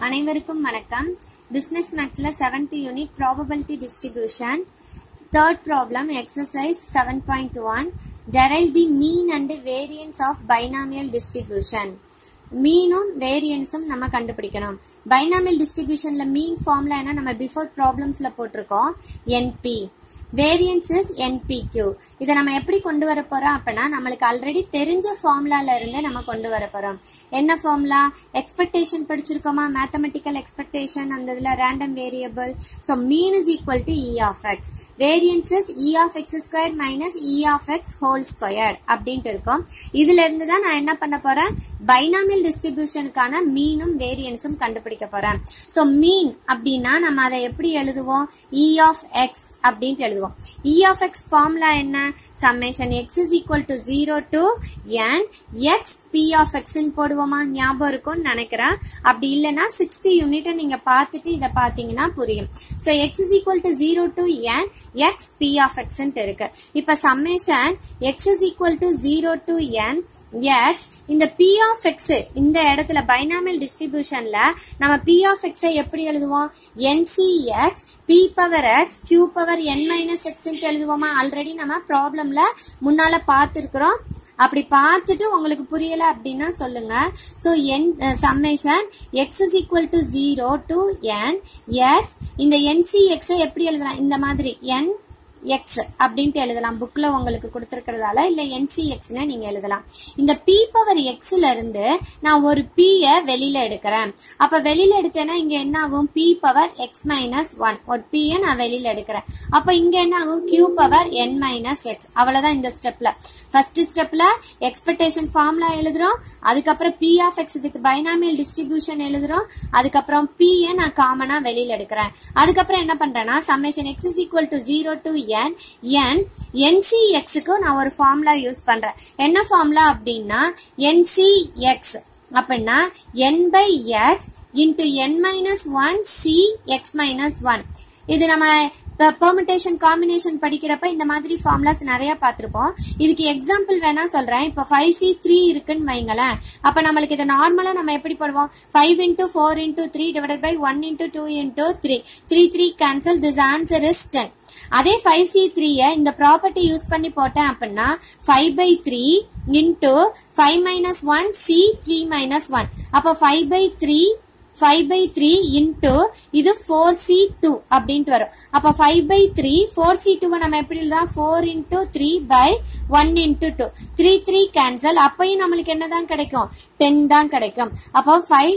அனைவருக்கும் வணக்கம் பிசினஸ் மேக்ஸ்ல seventh unit probability distribution third problem exercise seven point one derive the mean and variance of binomial distribution மீனும் வேரியன்ஸும் நம்ம கண்டுபிடிக்கணும் பைனாமியல் டிஸ்ட்ரிபியூஷன்ல மீன் ஃபார்ம்ல என்ன நம்ம பிஃபோர் ப்ராப்ளம்ஸ்ல போட்டிருக்கோம் என்பி வேரியன்ஸ் இஸ் என்பிக்யூ இதை நம்ம எப்படி கொண்டு வர போறோம் அப்படின்னா நம்மளுக்கு ஆல்ரெடி தெரிஞ்ச ஃபார்முலால இருந்து நம்ம கொண்டு வர போறோம் என்ன ஃபார்முலா எக்ஸ்பெக்டேஷன் படிச்சிருக்கோமா மேத்தமெட்டிக்கல் எக்ஸ்பெக்டேஷன் அந்த இதுல random variable so mean is equal to E of X variance is E of X square minus E of X whole square அப்படின்ட்டு இருக்கும் இதுல இருந்து தான் நான் என்ன பண்ண போறேன் பைனாமியல் டிஸ்ட்ரிபியூஷனுக்கான மீனும் வேரியன்ஸும் கண்டுபிடிக்க போறேன் ஸோ மீன் அப்படின்னா நம்ம அதை எப்படி எழுதுவோம் இ ஆஃப் எக்ஸ் அப்படின்ட்டு எழுதுவோம் இ ஆஃப் எக்ஸ் ஃபார்முலா என்ன summation X is equal to zero to N X P of எக்ஸ்ன்னு போடுவோமா ஞாபகம் இருக்கும்னு நினைக்கிறேன் அப்படி இல்லைன்னா சிக்ஸ்த் யூனிட்டை நீங்க பார்த்துட்டு இதை பார்த்தீங்கன்னா புரியும் so X is equal to zero to N X P of எக்ஸ்ன்ட்டு இருக்கு இப்போ summation X is equal to zero to N X இந்த பி ஆஃப் எக்ஸ் இந்த இடத்துல பைனாமியல் டிஸ்ட்ரிபியூஷன்ல நம்ம பி ஆஃப் எக்ஸை எப்படி எழுதுவோம் NC X B power X Q power என் மைனஸ் எக்ஸ்ன்ட்டு எழுதுவோமா ஆல்ரெடி நம்ம ப்ராப்ளம்ல முன்னால பார்த்துருக்குறோம் அப்படி பார்த்துட்டு உங்களுக்கு புரியல அப்படின்னா சொல்லுங்க so N summation X is equal to zero to N X இந்த என்சி எக்ஸை எப்படி எழுதலாம் இந்த மாதிரி என் எக்ஸ் அப்படின்ட்டு எழுதலாம் புக்ல உங்களுக்கு கொடுத்துருக்கிறதால இல்ல என்சி எக்ஸ்னு நீங்க எழுதலாம் இந்த பி பவர் எக்ஸ்ல இருந்து நான் ஒரு பிய வெளியில எடுக்கிறேன் அப்ப வெளியில எடுத்தேன்னா இங்க என்ன ஆகும் P power X minus one ஒரு பிய நான் வெளியில எடுக்கிறேன் அப்ப இங்க என்ன ஆகும் கியூ பவர் என் மைனஸ் எக்ஸ் அவ்வளவுதான் இந்த ஸ்டெப்ல ஃபர்ஸ்ட் ஸ்டெப்ல எக்ஸ்பெக்டேஷன் ஃபார்முலா எழுதுறோம் அதுக்கப்புறம் P of X with binomial distribution எழுதுறோம் அதுக்கப்புறம் பிய நான் காமனா வெளியில எடுக்கிறேன் அதுக்கப்புறம் என்ன பண்றேன்னா summation X is equal to zero to N N NC எக்ஸுக்கு நான் ஒரு ஃபார்முலா யூஸ் பண்றேன் என்ன ஃபார்முலா அப்படின்னா என்சி எக்ஸ் அப்படின்னா N by X into N minus one C X minus one இது நம்ம இப்போ பெர்மிட்டேஷன் காம்பினேஷன் படிக்கிறப்ப இந்த மாதிரி ஃபார்முலாஸ் நிறைய பார்த்துருப்போம் இதுக்கு எக்ஸாம்பிள் வேணா சொல்றேன் இப்போ ஃபைவ் சி த்ரீ இருக்குன்னு வைங்களேன் அப்போ நம்மளுக்கு இதை நார்மலாக நம்ம எப்படி போடுவோம் five into four into three divide by one into two into three three three cancel this answer is ten அதே ஃபைவ் சி த்ரீய இந்த ப்ராப்பர்ட்டி யூஸ் பண்ணி போட்டேன் அப்படின்னா five by three into five minus one C three minus one அப்போ five by three five by three into இது four C two அப்படின்ட்டு வரும் அப்போ five by three four C டூவை நம்ம எப்படி எழுதலாம் four into three by one into two three three cancel அப்பயும் நம்மளுக்கு என்ன தான் கிடைக்கும் டென் தான் கிடைக்கும் அப்போ ஃபைவ்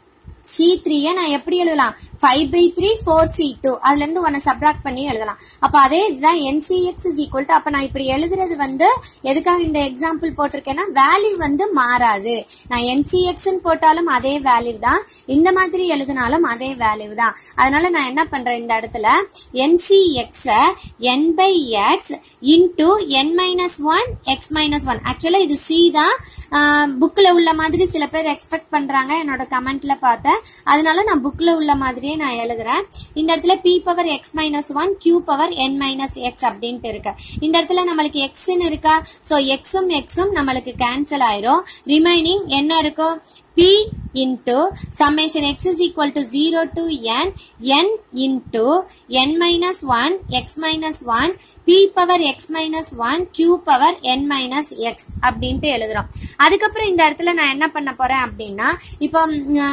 சி த்ரீயை நான் எப்படி எழுதலாம் five by three four C two அதுல இருந்து ஒன்னு சப்ராக்ட் பண்ணி எழுதலாம் அப்ப அதே இதுதான் என்சிஎக்ஸ் இஸ் ஈக்குவல் டு அப்ப நான் இப்படி எழுதுறது வந்து எதுக்காக இந்த எக்ஸாம்பிள் போட்டிருக்கேன்னா வேல்யூ வந்து மாறாது நான் என்சிஎக்ஸ் போட்டாலும் அதே வேல்யூ தான் இந்த மாதிரி எழுதினாலும் அதே வேல்யூ தான் அதனால நான் என்ன பண்றேன் இந்த இடத்துல NCX N by X into N minus one X minus one ஆக்சுவலா இது சி தான் புக்ல உள்ள மாதிரி சில பேர் எக்ஸ்பெக்ட் பண்றாங்க என்னோட கமெண்ட்ல பார்த்தேன் அதனால நான் புக்ல உள்ள மாதிரியே நான் எழுதுறேன் இந்த இடத்துல P power X minus one Q power என் மைனஸ் எக்ஸ் அப்படின்ட்டு இருக்கு இந்த இடத்துல நம்மளுக்கு எக்ஸ்ன்னு இருக்கா ஸோ எக்ஸும் எக்ஸும் நம்மளுக்கு கேன்சல் ஆயிரும் ரிமைனிங் என்ன இருக்கும் p into summation x is equal to 0 to n n into n minus 1 x minus 1 p power x minus 1 q power n minus x அப்படின்ட்டு எழுதுறோம் அதுக்கப்புறம் இந்த இடத்துல நான் என்ன பண்ண போறேன் அப்படின்னா இப்போ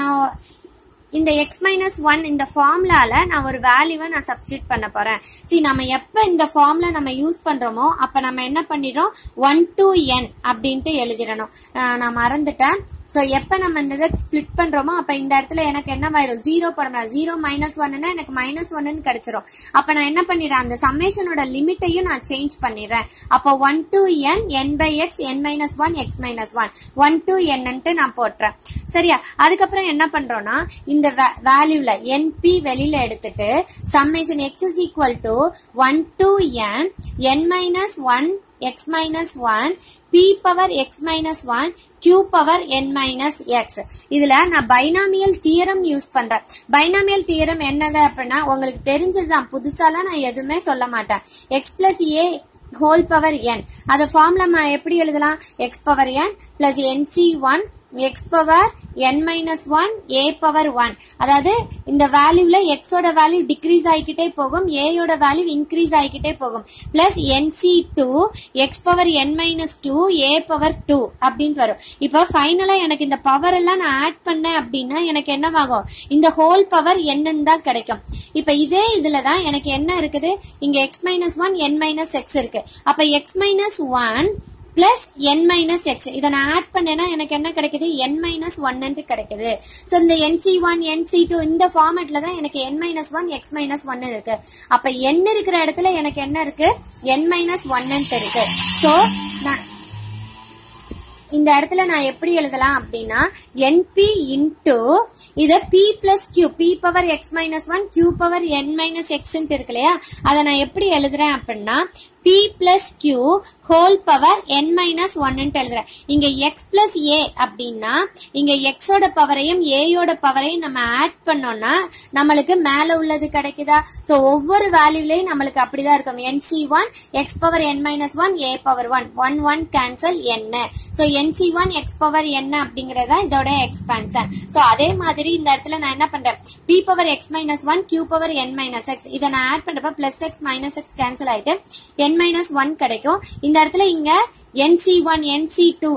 இந்த எக்ஸ் மைனஸ் ஒன் இந்த ஃபார்முலால நான் ஒரு வேல்யூவை நான் சப்ஸ்டியூட் பண்ண போறேன் சி நம்ம எப்ப இந்த ஃபார்முலா நம்ம யூஸ் பண்றோமோ அப்ப நம்ம என்ன பண்ணிடுறோம் ஒன் டு என் அப்படின்ட்டு எழுதிடணும் நான் மறந்துட்டேன் ஸோ எப்போ நம்ம இந்த இதை ஸ்பிளிட் பண்ணுறோமோ அப்போ இந்த இடத்துல எனக்கு என்ன ஆயிரும் ஜீரோ போட ஜீரோ மைனஸ் ஒன்னுனா எனக்கு மைனஸ் ஒன்னு கிடைச்சிரும் அப்போ நான் என்ன பண்ணிடுறேன் அந்த சம்மேஷனோட லிமிட்டையும் நான் சேஞ்ச் பண்ணிடுறேன் அப்போ one to N N by X N minus one X minus one one to என்னன்ட்டு நான் போட்டுறேன் சரியா அதுக்கப்புறம் என்ன பண்றோம்னா இந்த வேல்யூல என்பி வெளியில எடுத்துட்டு summation X is equal to one to N N minus one x minus 1 p power x minus 1 q power n minus x இதுல நான் பைனாமியல் தியரம் யூஸ் பண்றேன் பைனாமியல் தியரம் என்னது அப்படின்னா உங்களுக்கு தெரிஞ்சதுதான் புதுசாலாம் நான் எதுவுமே சொல்ல மாட்டேன் x plus a whole power n அதை ஃபார்ம்ல நம்ம எப்படி எழுதலாம் x power n plus NC one X power என் மைனஸ் ஒன் ஏ பவர் ஒன் அதாவது இந்த வேல்யூல எக்ஸோட வேல்யூ டிக்ரீஸ் ஆகிக்கிட்டே போகும் ஏயோட வேல்யூ இன்க்ரீஸ் ஆகிக்கிட்டே போகும் plus NC two X power N minus two A power two அப்படின்ட்டு வரும் இப்போ ஃபைனலா எனக்கு இந்த பவர் எல்லாம் நான் ஆட் பண்ணேன் அப்படின்னா எனக்கு என்னவாகும் இந்த ஹோல் பவர் என்னன்னு தான் கிடைக்கும் இப்போ இதே இதுல தான் எனக்கு என்ன இருக்குது இங்க எக்ஸ் மைனஸ் ஒன் என் மைனஸ் எக்ஸ் இருக்கு அப்ப X minus one plus N minus X இதை நான் ஆட் பண்ணேன்னா எனக்கு என்ன கிடைக்குது என் மைனஸ் ஒன்னு கிடைக்குது ஸோ இந்த என்சி ஒன் என்சி டூ இந்த ஃபார்மேட்ல தான் எனக்கு N minus one X minus one இருக்கு அப்ப என் இருக்கிற இடத்துல எனக்கு என்ன இருக்கு என் மைனஸ் ஒன்னு இருக்கு ஸோ நான் இந்த இடத்துல நான் எப்படி எழுதலாம் அப்படின்னா என்பி இன்டூ இதை P plus Q P power X minus one Q power என் மைனஸ் எக்ஸ்ன்ட்டு இருக்கு இல்லையா அதை நான் எப்படி எழுதுறேன் அப்படின்னா P plus Q whole power என் மைனஸ் ஒன்னுட்டு எழுதுறேன் இங்க எக்ஸ் பிளஸ் ஏ அப்படின்னா இங்க எக்ஸோட பவரையும் ஏயோட பவரையும் நம்ம ஆட் பண்ணோம்னா நம்மளுக்கு மேல உள்ளது கிடைக்குதா ஸோ ஒவ்வொரு வேல்யூலையும் நம்மளுக்கு அப்படிதான் இருக்கும் என்சி ஒன் எக்ஸ் பவர் என் மைனஸ் ஒன் ஏ power one one one cancel என்ன so NC one X power என்ன அப்படிங்கறதா இதோட எக்ஸ்பான்சன் ஸோ அதே மாதிரி இந்த இடத்துல நான் என்ன பண்றேன் P power X minus one Q power என் மைனஸ் எக்ஸ் இதை நான் ஆட் பண்றப்ப plus X minus X cancel ஆயிட்டு என் மைனஸ் ஒன் கிடைக்கும் இந்த இடத்துல இங்க NC one NC two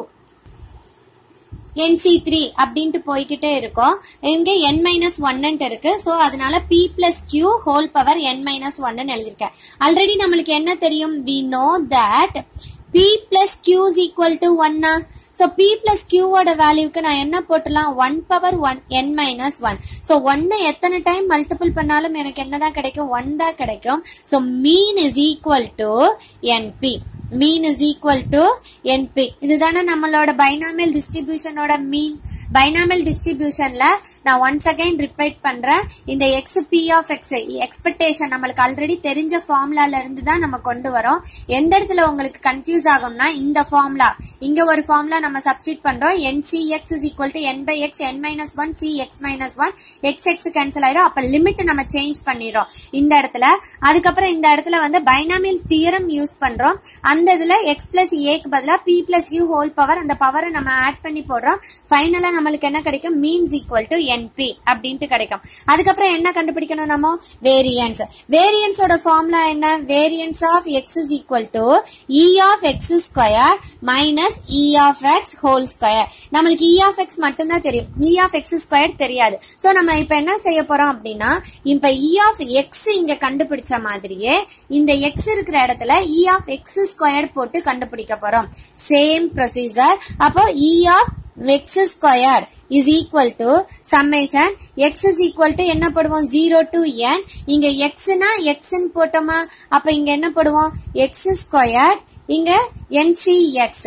NC three அப்படின்ட்டு போய்கிட்டே இருக்கும் இங்க என் மைனஸ் ஒன்னுட்டு இருக்கு ஸோ அதனால P plus Q whole power என் மைனஸ் ஒன்னு எழுதியிருக்கேன் ஆல்ரெடி நம்மளுக்கு என்ன தெரியும் we know that P plus Q is equal to ஒன்னா ஸோ பி பிளஸ் கியூவோட வேல்யூக்கு நான் என்ன போட்டுலாம் ஒன் பவர் ஒன் என் மைனஸ் ஒன் ஸோ ஒன்னை எத்தனை டைம் மல்டிபிள் பண்ணாலும் எனக்கு என்னதான் கிடைக்கும் ஒன் தான் கிடைக்கும் so mean is equal to NP mean is equal to NP இதுதானே நம்மளோட பைனாமியல் டிஸ்ட்ரிபியூஷனோட மீன் பைனாமியல் டிஸ்ட்ரிபியூஷன்ல நான் ஒன்ஸ் அகைன் ரிப்பீட் பண்றேன் இந்த X P of X expectation நம்மளுக்கு ஆல்ரெடி தெரிஞ்ச ஃபார்முலால இருந்து தான் நம்ம கொண்டு வரோம் எந்த இடத்துல உங்களுக்கு கன்ஃபியூஸ் ஆகும்னா இந்த ஃபார்முலா இங்க ஒரு ஃபார்முலா நம்ம சப்ஸ்டியூட் பண்றோம் N C X is equal to N by X N minus one C X minus one X X cancel ஆயிரும் அப்ப லிமிட் நம்ம சேஞ்ச் பண்ணிடுறோம் இந்த இடத்துல அதுக்கப்புறம் இந்த இடத்துல வந்து பைனாமியல் தியரம் யூஸ் பண்றோம் அந்த இதுல எக்ஸ் பிளஸ் ஏக்கு பதிலா P plus U whole power அந்த பவரை நம்ம ஆட் பண்ணி போடுறோம் ஃபைனலா நம்மளுக்கு என்ன கிடைக்கும் மீன்ஸ் ஈக்குவல் டு என்பி அப்படின்ட்டு கிடைக்கும் அதுக்கப்புறம் என்ன கண்டுபிடிக்கணும் நம்ம வேரியன்ஸ் வேரியன்ஸோட ஃபார்முலா என்ன variance of X is equal to E of X square minus E of X whole square நம்மளுக்கு இ ஆஃப் எக்ஸ் மட்டும்தான் தெரியும் இ ஆஃப் எக்ஸ் ஸ்கொயர் தெரியாது ஸோ நம்ம இப்ப என்ன செய்ய போறோம் அப்படின்னா இப்ப இ ஆஃப் எக்ஸ் இங்க கண்டுபிடிச்ச மாதிரியே இந்த எக்ஸ் இருக்கிற இடத்துல இ ஆஃப் எக்ஸ் ஸ்கொயர் போட்டு கண்டுபிடிக்க போறோம் சேம் ப்ரொசீஜர் அப்போ E of x square is equal to summation X is equal to என்ன போடுவோம் ஜீரோ டு என் இங்க எக்ஸ்னா எக்ஸ்ன்னு போட்டோமா அப்ப இங்க என்ன போடுவோம் எக்ஸ் ஸ்கொயர் இங்க n C x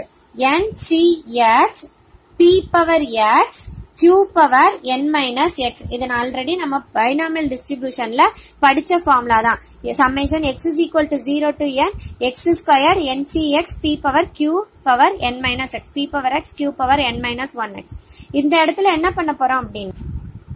n C x p power x q power n minus x இது ஆல்ரெடி நம்ம பைனாமியல் டிஸ்ட்ரிபியூஷன்ல படிச்ச ஃபார்முலா தான் summation X is equal to zero to N x square n C x p power q power N minus x B power X Q power N minus one x இந்த இடத்துல என்ன பண்ண போறோம் அப்படின்னு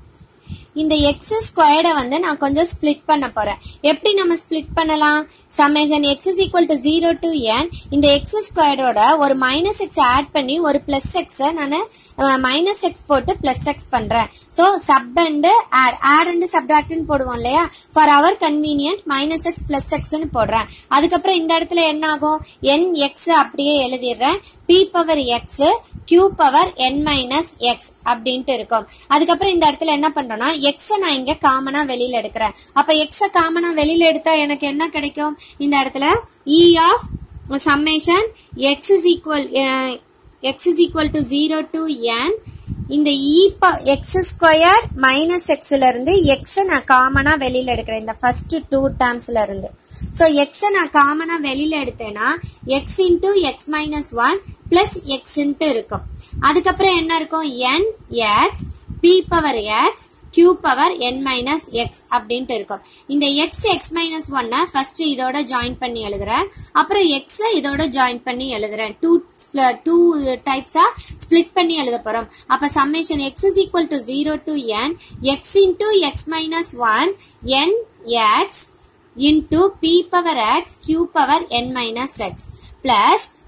இந்த எக்ஸ் ஸ்கொயர்டை வந்து நான் கொஞ்சம் ஸ்ப்ளிட் பண்ண போறேன் எப்படி நம்ம ஸ்ப்ளிட் பண்ணலாம் summation x is equal to zero to n இந்த எக்ஸ் ஸ்கொயரோட ஒரு மைனஸ் எக்ஸ் ஆட் பண்ணி ஒரு பிளஸ் எக்ஸை நான் மைனஸ் எக்ஸ் போட்டு பிளஸ் எக்ஸ் பண்றேன் so sub and add add and சப்ராக்ட்னு போடுவோம் இல்லையா for our convenient minus x plus எக்ஸ்னு போடுறேன் அதுக்கப்புறம் இந்த இடத்துல என்ன ஆகும் என் எக்ஸ் அப்படியே எழுதிடுறேன் p power X Q power என் மைனஸ் எக்ஸ் அப்படின்ட்டு இருக்கும் அதுக்கப்புறம் இந்த இடத்துல என்ன பண்றோம்னா எக்ஸை நான் இங்க காமனா வெளியில எடுக்கிறேன் அப்ப எக்ஸை காமனா வெளியில எடுத்தா எனக்கு என்ன கிடைக்கும் இந்த இடத்துல E of summation X is equal x is equal to zero to n இந்த இ எக்ஸ் ஸ்கொயர் மைனஸ் எக்ஸ்ல இருந்து எக்ஸை நான் காமனா வெளியில எடுக்கிறேன் இந்த ஃபர்ஸ்ட் டூ டேர்ம்ஸ்ல இருந்து ஸோ எக்ஸை நான் காமனா வெளியில எடுத்தேன்னா x into x minus one plus எக்ஸ்ன்ட்டு இருக்கும் அதுக்கப்புறம் என்ன இருக்கும் n X B power X Q power என் மைனஸ் எக்ஸ் அப்படின்ட்டு இருக்கும் இந்த எக்ஸ் எக்ஸ் மைனஸ் ஒன்னை ஃபர்ஸ்ட் இதோட ஜாயின் பண்ணி எழுதுறேன் அப்புறம் எக்ஸ் இதோட ஜாயின் பண்ணி எழுதுறேன் டூ டூ டைப்ஸா ஸ்பிளிட் பண்ணி எழுத போறோம் அப்ப summation X is equal to zero to N x into x minus one n x into p power x q power n minus x plus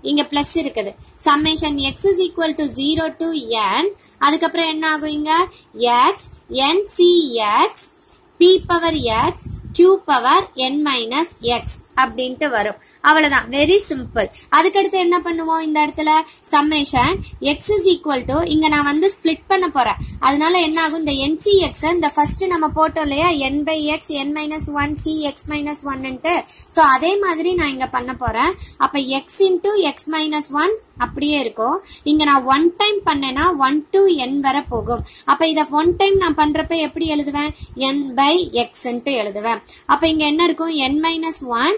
இங்க பிளஸ் இருக்குது summation X is equal to zero to n அதுக்கப்புறம் என்ன ஆகும் இங்க x n C x B power x q power n minus X அப்படின்ட்டு வரும் அவ்வளவுதான் very simple அதுக்கடுத்து என்ன பண்ணுவோம் இந்த இடத்துல summation X is equal to இங்க நான் வந்து ஸ்பிளிட் பண்ண போறேன் அதனால என்ன ஆகும் இந்த என்சிஎக்ஸ் இந்த ஃபர்ஸ்ட் நம்ம போட்டோம் இல்லையா n by X N minus one C X minus ஒன்னுட்டு ஸோ அதே மாதிரி நான் இங்க பண்ண போறேன் அப்ப x into x minus one அப்படியே இருக்கும் இங்க நான் ஒன் டைம் பண்ணேன்னா ஒன் டு என் வர போகும் அப்ப இத ஒன் டைம் நான் பண்றப்ப எப்படி எழுதுவேன் என் பை எக்ஸ்ன்ட்டு எழுதுவேன் அப்ப இங்க என்ன இருக்கும் n minus one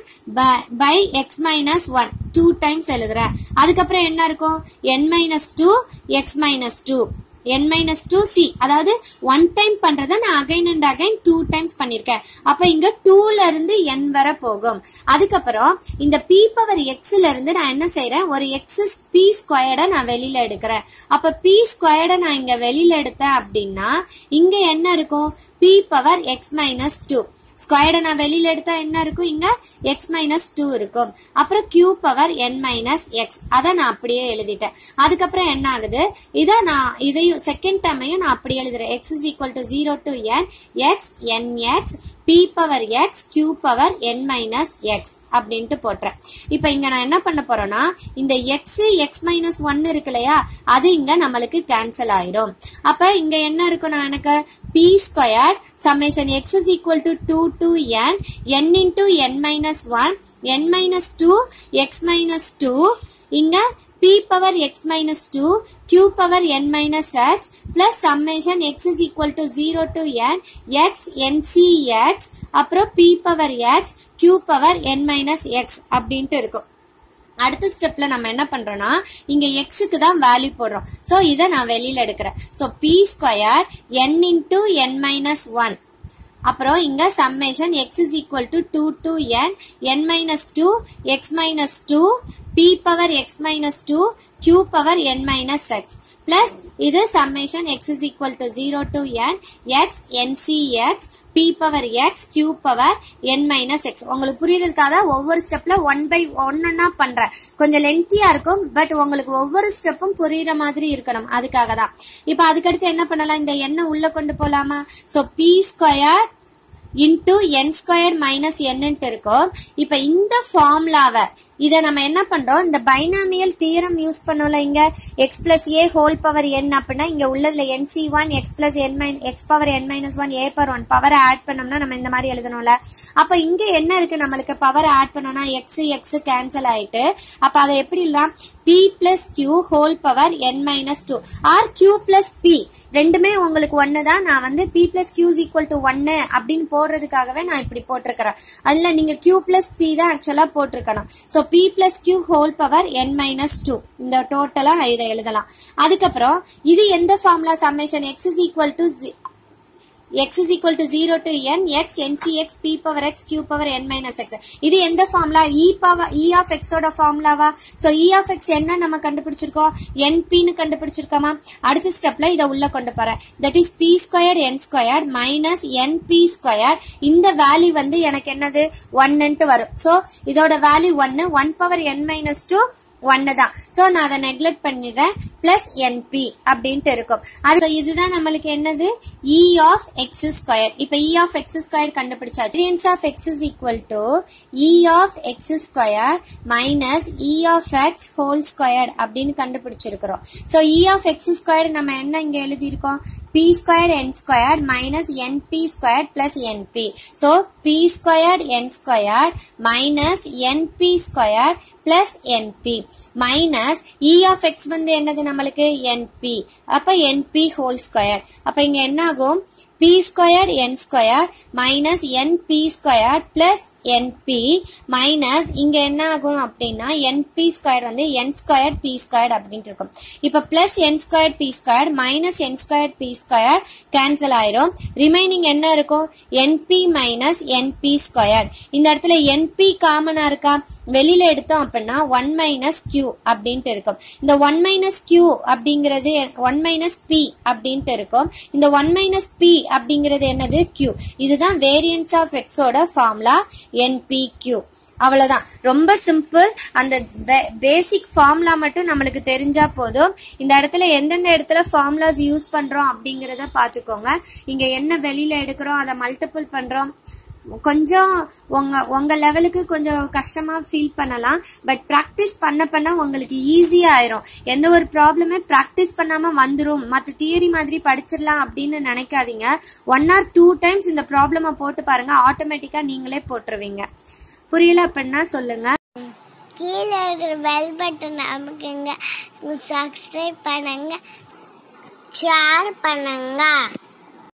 by x minus one two times எழுதுறேன் அதுக்கப்புறம் என்ன இருக்கும் n minus two x minus two n minus two C அதாவது ஒன் டைம் பண்றத நான் again and again two times பண்ணிருக்கேன் அப்ப இங்க டூல இருந்து n வர போகும் அதுக்கப்புறம் இந்த p பவர் எக்ஸ்ல இருந்து நான் என்ன செய்யறேன் ஒரு எக்ஸ் பி ஸ்கொயர்டை நான் வெளியில எடுக்கிறேன் அப்ப p ஸ்கொயர்டை நான் இங்க வெளியில எடுத்தேன் அப்படின்னா இங்க என்ன இருக்கும் p power X minus two ஸ்கொயர்டை நான் வெளியில எடுத்தா என்ன இருக்கும் இங்க எக்ஸ் மைனஸ் டூ இருக்கும் அப்புறம் கியூ பவர் என் மைனஸ் எக்ஸ் அதை நான் அப்படியே எழுதிட்டேன் அதுக்கப்புறம் என்ன ஆகுது இதை நான் இதையும் செகண்ட் டேர்மையும் நான் அப்படியே எழுதுறேன் x is equal to zero to N x n X B power X Q power N minus X அப்படின்ட்டு போட்டுறேன் இப்போ இங்க நான் என்ன பண்ண போறேன்னா இந்த எக்ஸ் எக்ஸ் மைனஸ் ஒன் இருக்கு இல்லையா அது இங்க நம்மளுக்கு கேன்சல் ஆயிரும் அப்ப இங்க என்ன இருக்கும் நான் எனக்கு p square summation X is equal to two to N n into N minus one N minus two x minus two இங்க p power x minus 2 q power n minus x plus summation x is equal to 0 to n x nc x அப்புறம் p power x q power n minus x அப்படின்ட்டு இருக்கும் அடுத்த ஸ்டெப்ல நம்ம என்ன பண்றோம்னா இங்க எக்ஸுக்கு தான் வேல்யூ போடுறோம் சோ இதை நான் வெளியில எடுக்கிறேன் so p square n into என் மைனஸ் ஒன் அப்புறம் இங்க summation X is equal to two to N N minus two x minus two p power X minus two q power N minus x plus இது summation X is equal to zero to N x n C X B power X Q power N minus x உங்களுக்கு புரியுறதுக்காக தான் ஒவ்வொரு ஸ்டெப்ல one by ஒன்னா பண்றேன் கொஞ்சம் லென்த்தியா இருக்கும் பட் உங்களுக்கு ஒவ்வொரு ஸ்டெப்பும் புரியுற மாதிரி இருக்கணும் அதுக்காக தான் இப்போ அதுக்கடுத்து என்ன பண்ணலாம் இந்த எண்ணெய் உள்ள கொண்டு போலாமா so p square into n square minus என்னன்ட்டு இருக்கும் இப்போ இந்த ஃபார்முலாவை இதை நம்ம என்ன பண்றோம் இந்த பைனாமியல் தியரம் யூஸ் பண்ணோம்ல இங்க x plus a whole power n அப்படின்னா இங்க உள்ளதுல n C one x plus n minus x power என் மைனஸ் ஒன் ஏ பவர் ஒன் பவரை ஆட் பண்ணோம்னா நம்ம இந்த மாதிரி எழுதணும்ல அப்ப இங்க என்ன இருக்கு நம்மளுக்கு பவர் ஆட் பண்ணோம்னா எக்ஸ் எக்ஸ் கேன்சல் ஆயிட்டு அப்ப அதை எப்படி இல்ல p plus Q whole power N minus two or q plus p ரெண்டுமே உங்களுக்கு ஒன்னு தான் நான் வந்து p plus q equal to ஒன்னு அப்படின்னு போடுறதுக்காகவே நான் இப்படி போட்டிருக்கிறேன் அதுல நீங்க கியூ பிளஸ் பி தான் ஆக்சுவலா போட்டிருக்கணும் so B plus Q whole power என் மைனஸ் டூ இந்த டோட்டலா இதை எழுதலாம் அதுக்கப்புறம் இது எந்த formula summation X is equal to x is equal to 0 to n x ncx p power x q power n minus x இது எந்த formula e power e of x ஓட ஃபார்முலாவா சோ e of x என்ன நம்ம கண்டுபிடிச்சிருக்கோம் np னு கண்டுபிடிச்சிருக்கோமா அடுத்த ஸ்டெப்ல இத உள்ள கொண்டு போறேன் that is p square n square minus np square இந்த வேல்யூ வந்து எனக்கு என்னது 1 ன்ட்டு வரும் சோ இதோட வேல்யூ 1 1 பவர் n மைனஸ் 2 ஒன்னு தான் ஸோ நான் அதை நெக்லெக்ட் பண்ணிடுறேன் பிளஸ் என்பி அப்படின்ட்டு இருக்கும் அது இதுதான் நம்மளுக்கு என்னது இ ஆஃப் எக்ஸ் ஸ்கொயர் இப்போ இ ஆஃப் எக்ஸ் ஸ்கொயர் கண்டுபிடிச்சா த்ரீன்ஸ் of X is equal to E of X square minus E of X whole square அப்படின்னு கண்டுபிடிச்சிருக்கிறோம் so E of X square நம்ம என்ன இங்கே எழுதியிருக்கோம் p square n square minus n p square plus n p so p square n square minus n p square plus n p minus E of x வந்து என்னது நம்மளுக்கு NP அப்ப என்பி ஹோல் ஸ்கொயர் அப்ப இங்க என்ன ஆகும் p square n square minus n p square plus n p minus இங்க என்ன ஆகும் அப்படின்னா என்பி ஸ்கொயர் வந்து என் ஸ்கொயர் பி ஸ்கொயர் அப்படின்ட்டு இருக்கும் இப்ப plus n square p square minus n square p square cancel ஆயிரும் ரிமைனிங் என்ன இருக்கும் என்பி மைனஸ் என்பி ஸ்கொயர் இந்த இடத்துல என்பி காமனா இருக்கா வெளியில எடுத்தோம் அப்படின்னா ஒன் மைனஸ் கியூ அப்படின்ட்டு இருக்கும் இந்த ஒன் மைனஸ் கியூ அப்படிங்கிறது ஒன் மைனஸ் பி அப்படின்ட்டு இருக்கும் இந்த ஒன் மைனஸ் பி அப்படிங்கிறது என்னது q இதுதான் வேரியன்ஸ் ஆஃப் எக்ஸோட ஃபார்முலா என்பிக்யூ அவ்வளவுதான் ரொம்ப சிம்பிள் அந்த பேசிக் ஃபார்முலா மட்டும் நம்மளுக்கு தெரிஞ்சா போதும் இந்த இடத்துல எந்தெந்த இடத்துல ஃபார்முலாஸ் யூஸ் பண்றோம் அப்படிங்கறத பாத்துக்கோங்க இங்க என்ன வெளியில எடுக்கிறோம் அதை மல்டிபிள் பண்றோம் கொஞ்சம் உங்க உங்க லெவலுக்கு கொஞ்சம் கஷ்டமா ஃபீல் பண்ணலாம் பட் ப்ராக்டிஸ் பண்ண பண்ண உங்களுக்கு ஈஸியா ஆயிரும் எந்த ஒரு ப்ராப்ளமே ப்ராக்டிஸ் பண்ணாம வந்துரும் மத்த தியரி மாதிரி படிச்சிடலாம் அப்படின்னு நினைக்காதீங்க ஒன் ஆர் டூ டைம்ஸ் இந்த ப்ராப்ளம போட்டு பாருங்க ஆட்டோமேட்டிக்கா நீங்களே போட்டுருவீங்க புரியல அப்படின்னா சொல்லுங்க கீழே இருக்கிற பெல் பட்டன் அமுக்குங்க சப்ஸ்கிரைப் பண்ணுங்க ஷேர் பண்ணுங்க